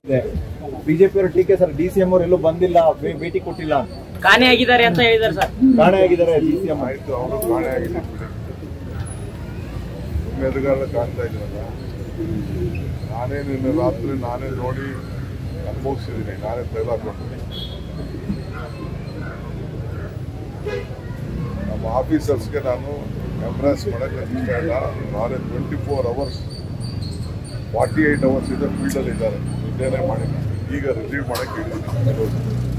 BJP ಅವರು ಟೀಕೆ sir D C M ಅವರು ಎಲ್ಲೂ ಬಂದಿಲ್ಲ ಭೇ- ಭೇಟಿ ಕೊಟ್ಟಿಲ್ಲ ಅಂತ ಕಾಣೆಯಾಗಿದ್ದಾರೆ ಅಂತ ಹೇಳಿದ್ದಾರೆ ಸರ್ ಕಾಣೆಯಾಗಿದ್ದಾರೆ ಡಿ ಸಿ ಎಂ ಆಯ್ತು ಅವರು ಕಾಣೆ ಆಗಿದೆ ಬಿಡಿ ನಿಮ್ಮ ಎದುರುಗಾರ ಕಾಣ್ತಾ ಇದ್ದೀರಲ್ಲ ನಾನೇ ನಿನ್ನೆ ರಾತ್ರಿ ನಾನೇ ನೋಡಿ ಅನುಭವಿಸಿದ್ದೀನಿ ನಾನೇ ತೆಗೆದಾಕೊಂಡಿದ್ದೀನಿ ನಮ್ಮ ಆಫೀಸರ್ಸ್ಗೆ ನಾನು ಎಂಬ್ರಾಸ್ ಮಾಡೋಕ್ಕೆ ಇಷ್ಟ ಇಲ್ಲ ನಾಳೆ twenty four hours forty eight hours ಇದೆ ಫೀಲ್ಡಲ್ಲಿ ಇದ್ದಾರೆ ನಿದ್ದೆನೇ ಮಾಡಿಲ್ಲ ಈಗ ರಿಲೀವ್ ಮಾಡೋಕ್ಕೆ ಹೇಳಿದ್ದೀನಿ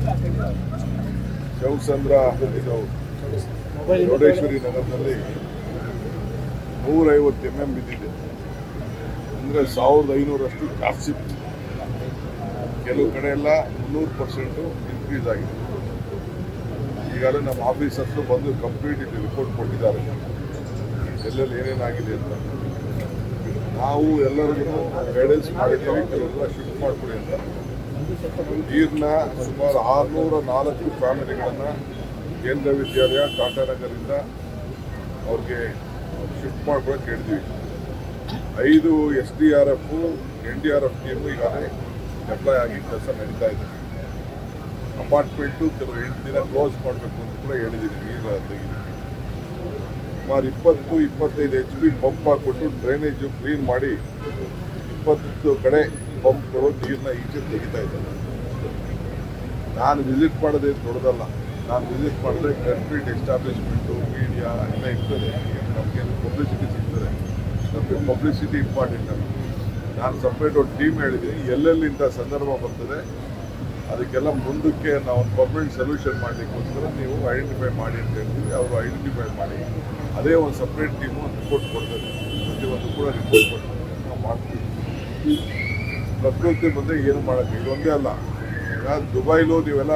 ಶವಸಂದ್ರ ಇದು ಚೌಡೇಶ್ವರಿ ನಗರದಲ್ಲಿ ನೂರೈವತ್ತು ಎಮ್ ಎಂ ಬಿದ್ದಿದೆ ಅಂದರೆ ಸಾವಿರದ ಐನೂರಷ್ಟು ಜಾಸ್ತಿ ಬಿದ್ದಿದೆ. ಕೆಲವು ಕಡೆ ಎಲ್ಲ ಮುನ್ನೂರು ಪರ್ಸೆಂಟು ಇನ್ಕ್ರೀಸ್ ಆಗಿದೆ ಈಗಾಗಲೇ ನಮ್ಮ ಆಫೀಸರ್ಸು ಬಂದು ಕಂಪ್ಲೀಟ್ ಇಲ್ಲಿ ರಿಪೋರ್ಟ್ ಕೊಟ್ಟಿದ್ದಾರೆ ಎಲ್ಲೆಲ್ಲಿ ಏನೇನಾಗಿದೆ ಅಂತ ನಾವು ಎಲ್ಲರಿಗೂ ಗೈಡೆನ್ಸ್ ಮಾಡಿದ್ದೀವಿ ಕೆಲವೆಲ್ಲ ಶಿಫ್ಟ್ ಮಾಡಿಕೊಡಿ ಅಂತ ನೀರನ್ನ ಸುಮಾರು ಆರುನೂರ ನಾಲ್ಕು ಫ್ಯಾಮಿಲಿಗಳನ್ನು ಕೇಂದ್ರ ವಿದ್ಯಾಲಯ ಟಾಟಾನಗರಿಂದ ಅವ್ರಿಗೆ ಶಿಫ್ಟ್ ಮಾಡ್ಕೊಳಕ್ಕೆ ಹೇಳಿದ್ವಿ ಐದು S D R F N D R F team ಈಗಾಗಲೇ ಡೆಪ್ಲಾಯ್ ಆಗಿ ಕೆಲಸ ನಡೀತಾ ಇದೆ ಅಪಾರ್ಟ್ಮೆಂಟು ಕೆಲವು ಎಂಟು ದಿನ ಕ್ಲೋಸ್ ಮಾಡಬೇಕು ಅಂತ ಕೂಡ ಹೇಳಿದ್ದೀನಿ ನೀರು ತೆಗೆದು ಸುಮಾರು ಇಪ್ಪತ್ತು ಇಪ್ಪತ್ತೈದು ಎಚ್ ಪಿ ಪಂಪ್ ಹಾಕ್ಬಿಟ್ಟು ಡ್ರೈನೇಜು ಕ್ಲೀನ್ ಮಾಡಿ ಇಪ್ಪತ್ತು ಕಡೆ ಪಂಪ್ಗಳು ನೀರನ್ನ ಈಚೆ ತೆಗಿತಾ ಇದ್ದಾರೆ ನಾನು ವಿಸಿಟ್ ಮಾಡೋದೇ ದೊಡ್ಡದಲ್ಲ ನಾನು ವಿಸಿಟ್ ಮಾಡಿದ್ರೆ ಕಂಪ್ಲೀಟ್ ಎಸ್ಟಾಬ್ಲಿಷ್ಮೆಂಟು ಮೀಡಿಯಾ ಎಲ್ಲ ಇರ್ತದೆ ನಮಗೆ ಪಬ್ಲಿಸಿಟಿ ಸಿಗ್ತದೆ ನಮಗೆ ಪಬ್ಲಿಸಿಟಿ ಇಂಪಾರ್ಟೆಂಟ್ ಅಲ್ಲ ನಾನು ಸಪ್ರೇಟ್ ಒಂದು ಟೀಮ್ ಹೇಳಿದ್ದೀನಿ ಎಲ್ಲೆಲ್ಲಿ ಇಂಥ ಸಂದರ್ಭ ಬರ್ತದೆ ಅದಕ್ಕೆಲ್ಲ ಮುಂದಕ್ಕೆ ನಾವು ಒಂದು ಪರ್ಮನೆಂಟ್ ಸೊಲ್ಯೂಷನ್ ಮಾಡಲಿಕ್ಕೋಸ್ಕರ ನೀವು ಐಡೆಂಟಿಫೈ ಮಾಡಿ ಅಂತ ಹೇಳ್ತೀವಿ ಅವರು ಐಡೆಂಟಿಫೈ ಮಾಡಿ ಅದೇ ಒಂದು ಸಪ್ರೇಟ್ ಟೀಮು ಒಂದು ರಿಪೋರ್ಟ್ ಕೊಡ್ತದೆ ಪ್ರತಿಯೊಂದು ಕೂಡ ರಿಪೋರ್ಟ್ ಕೊಡ್ತದೆ ನಾವು ಮಾಡ್ತೀವಿ ಪ್ರಕೃತಿ ಮುಂದೆ ಏನು ಮಾಡೋಕ್ಕೆ ಇದೊಂದೇ ಅಲ್ಲ ಈಗ ದುಬೈಲು ನೀವೆಲ್ಲ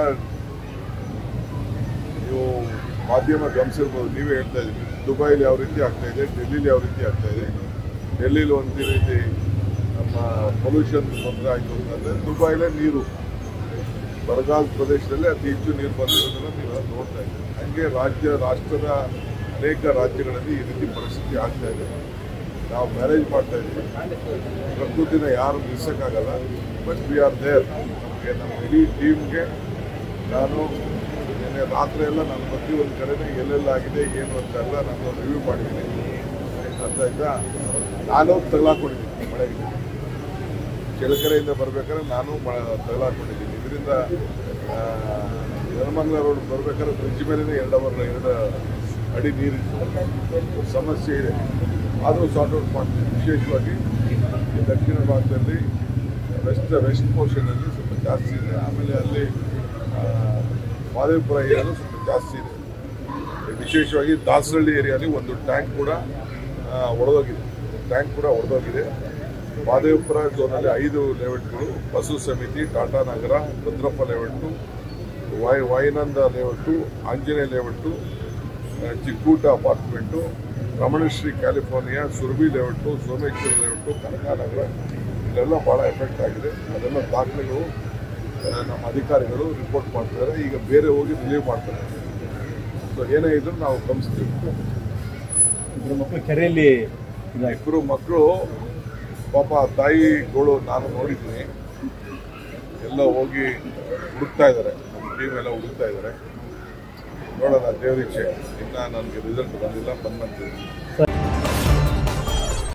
ನೀವು ಮಾಧ್ಯಮ ಗಮನಿಸಿರ್ಬೋದು ನೀವೇ ಹೇಳ್ತಾ ಇದ್ದೀವಿ ದುಬೈಲಿ ಯಾವ ರೀತಿ ಆಗ್ತಾ ಇದೆ ಡೆಲ್ಲಿಲಿ ಯಾವ ರೀತಿ ಆಗ್ತಾ ಇದೆ ಡೆಲ್ಲಿಲಿ ಒಂದು ರೀತಿ ನಮ್ಮ ಪೊಲ್ಯೂಷನ್ ತೊಂದರೆ ಆಯಿತು ಅಂತಂದರೆ ದುಬೈಲೇ ನೀರು ಬರಗಾಲ ಪ್ರದೇಶದಲ್ಲಿ ಅತಿ ಹೆಚ್ಚು ನೀರು ಬಂದಿರೋದನ್ನ ನೀವೆಲ್ಲ ನೋಡ್ತಾ ಇದ್ದೀವಿ ಹಾಗೆ ರಾಜ್ಯ ರಾಷ್ಟ್ರದ ಅನೇಕ ರಾಜ್ಯಗಳಲ್ಲಿ ಈ ರೀತಿ ಪರಿಸ್ಥಿತಿ ಆಗ್ತಾ ಇದೆ ನಾವು ಮ್ಯಾನೇಜ್ ಮಾಡ್ತಾ ಇದ್ದೀವಿ ಪ್ರಕೃತಿನ ಯಾರು ನಿಲ್ಸೋಕ್ಕಾಗಲ್ಲ ಬಟ್ ವಿ ಆರ್ ದೇರ್ ನಮಗೆ ನಮ್ಮ ಇಡೀ ಟೀಮ್ಗೆ ನಾನು ನಿನ್ನೆ ರಾತ್ರಿ ಎಲ್ಲ ನಾನು ಪ್ರತಿಯೊಂದು ಕಡೆನೇ ಎಲ್ಲೆಲ್ಲಾಗಿದೆ ಏನು ಅಂತ ಎಲ್ಲ ನಾನು ರಿವ್ಯೂ ಮಾಡಿದ್ದೀನಿ ಅಂತ ಇದ್ದ ನಾನು ತಗಲಾಕೊಂಡಿದ್ದೀನಿ ಮಳೆಗೆ ಕೆಳಕರೆಯಿಂದ ಬರ್ಬೇಕಾದ್ರೆ ನಾನು ತಗಲಾಕೊಂಡಿದ್ದೀನಿ ಇದರಿಂದ ಯಲಮಂಗಲ ರೋಡ್ ಬರ್ಬೇಕಾದ್ರೆ ಬ್ರಿಡ್ಜ್ ಮೇಲೇ ಎರಡು ಅವರ್ ಎರಡು ಅಡಿ ನೀರಿತ್ತು ಸಮಸ್ಯೆ ಇದೆ ಆದರೂ ಸಾರ್ಟ್ ಔಟ್ ಮಾಡ್ತೀವಿ ವಿಶೇಷವಾಗಿ ಈ ದಕ್ಷಿಣ ಭಾಗದಲ್ಲಿ ವೆಸ್ಟ್ ವೆಸ್ಟ್ ಪೋರ್ಷನಲ್ಲಿ ಸ್ವಲ್ಪ ಜಾಸ್ತಿ ಇದೆ ಆಮೇಲೆ ಅಲ್ಲಿ ಆ, ಮಾದೇವಪುರ ಏರಿಯಾಲು ಸ್ವಲ್ಪ ಜಾಸ್ತಿ ಇದೆ ವಿಶೇಷವಾಗಿ ದಾಸರಳ್ಳಿ ಏರಿಯಾಲಿ ಒಂದು ಟ್ಯಾಂಕ್ ಕೂಡ ಆ, ಒಡೆದೋಗಿದೆ ಟ್ಯಾಂಕ್ ಕೂಡ ಒಡೆದೋಗಿದೆ ಮಾದೇವಪುರ ಝೋನಲ್ಲಿ ಐದು ಲೇಔಟ್ಗಳು ಬಸು ಸಮಿತಿ ಟಾಟಾ ನಗರ ಭದ್ರಪ್ಪ ಲೇಔಟು ವಾಯ್ ವಾಯುನಂದ ಲೇಔಟು ಆಂಜನೇಯ ಲೇಔಟು ಆ, Chikkoota apartment Ramanashree California Surabhi layout Someshwara layout Kanakanagar ಇಲ್ಲೆಲ್ಲ ಭಾಳ ಎಫೆಕ್ಟ್ ಆಗಿದೆ ಅದೆಲ್ಲ ದಾಖಲೆಗಳು ಆ, ನಮ್ಮ ಅಧಿಕಾರಿಗಳು ರಿಪೋರ್ಟ್ ಮಾಡ್ತಾರೆ ಈಗ ಬೇರೆ ಹೋಗಿ ರಿಲೀವ್ ಮಾಡ್ತಾರೆ ಸೊ ಏನೇ ಇದ್ರೂ ನಾವು ಗಮನಿಸ್ತೀವಿ ಇಬ್ಬರು ಮಕ್ಕಳು ಕೆರೆಯಲ್ಲಿ ಇದಾಯ್ತು ಇಬ್ಬರು ಮಕ್ಕಳು ಪಾಪ ತಾಯಿಗಳು ನಾನು ನೋಡಿದ್ದೀನಿ ಎಲ್ಲ ಹೋಗಿ ಹುಡುಕ್ತಾ ಇದ್ದಾರೆ ನಮ್ಮ ಟೀಮ್ ಎಲ್ಲ ಹುಡುಕ್ತಾ ಇದ್ದಾರೆ ನೋಡೋಣ ದೇವರೀಕ್ಷೆ ಇನ್ನ ನನಗೆ ರಿಸಲ್ಟ್ ಬಂದಿಲ್ಲ ಬಂದಂತಿದೆ